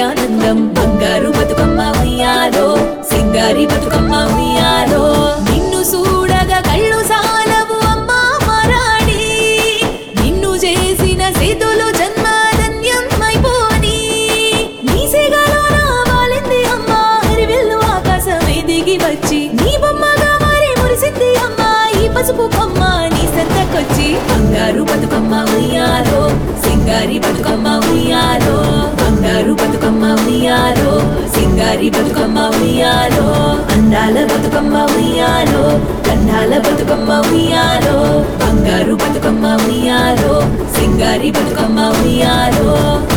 ఆనందం బంగారు బతుకమ్మ ఉయ్యాలో సింగారి బతుకమ్మ ఉయ్యాలో నిన్ను చూడగా కళ్ళు సాలవు అమ్మా మరాడి నిన్ను చేసిన సేతులు జన్మధన్యమైపోని నీ సిగలో రావాలింది అమ్మా హరివెల్లు ఆకాశమే దిగి వచ్చి నీ బొమ్మగా మారి మురిసింది అమ్మా ఈ పసుపు బొమ్మ నీ సంతకొచ్చి బంగారు బతుకమ్మ ఉయ్యాలో సింగారి బతుకమ్మ ఉయ్యాలో బంగారు బతుకమ్మ ఉయ్యాలో సింగారి బతుకమ్మ ఉయ్యాలో అందాల బతుకమ్మ ఉయ్యాలో గంధాల బతుకమ్మ ఉయ్యాలో బంగారు బతుకమ్మ ఉయ్యాలో సింగారి బతుకమ్మ ఉయ్యాలో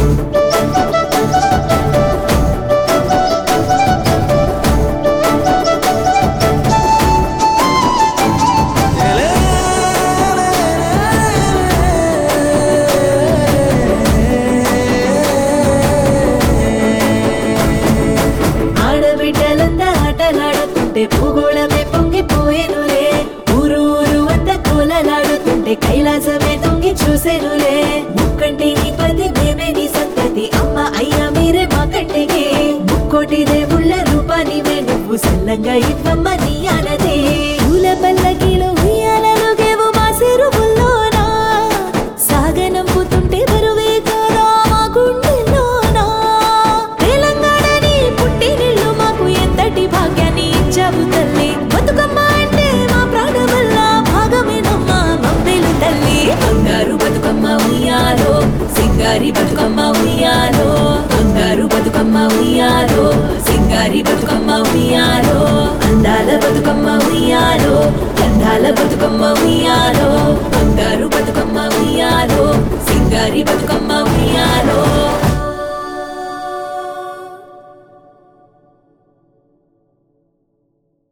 ఆడబిడ్డలంతా ఆటలాడుతుంటే భూగోళమే పొంగిపోయేనులే ఊరు ఊరు అంతా కోలలాడుతుంటే కైలాసమే తొంగి చూసేనులే ముక్కంటి నీ పది మేమే నీ సంతతి అమ్మ అయ్యా మీరే మా కంటికి ముక్కోటి దేవుళ్ళ రూపానివే నువ్వు సల్లంగా ఇవ్వమ్మ నీ ఆనదే పూల పల్లకిలో ఉయ్యాలలో గేవు మా చెరువుల్లోనా సాగనంపుతుంటే బరువే కదా మా గుండెల్లోనా తెలంగాణని పుట్టినిల్లు మాకు ఎంతటి భాగ్యాన్ని ఇచ్చావు తల్లి బతుకమ్మ అంటే మా ప్రాణవల్ల భాగమేనమ్మా మమ్మేలు తల్లి బంగారు బతుకమ్మ ఉయ్యాలో సింగారి బతుకమ్మ ఉయ్యాలో బంగారు బతుకమ్మ ఉయ్యాలో సింగారి బతుకమ్మ ఉయ్యాలో అందాల బతుకమ్మ ఉయ్యాలో గంధాల బతుకమ్మ ఉయ్యాలో బంగారు బతుకమ్మ ఉయ్యాలో సింగారి బతుకమ్మ ఉయ్యాలో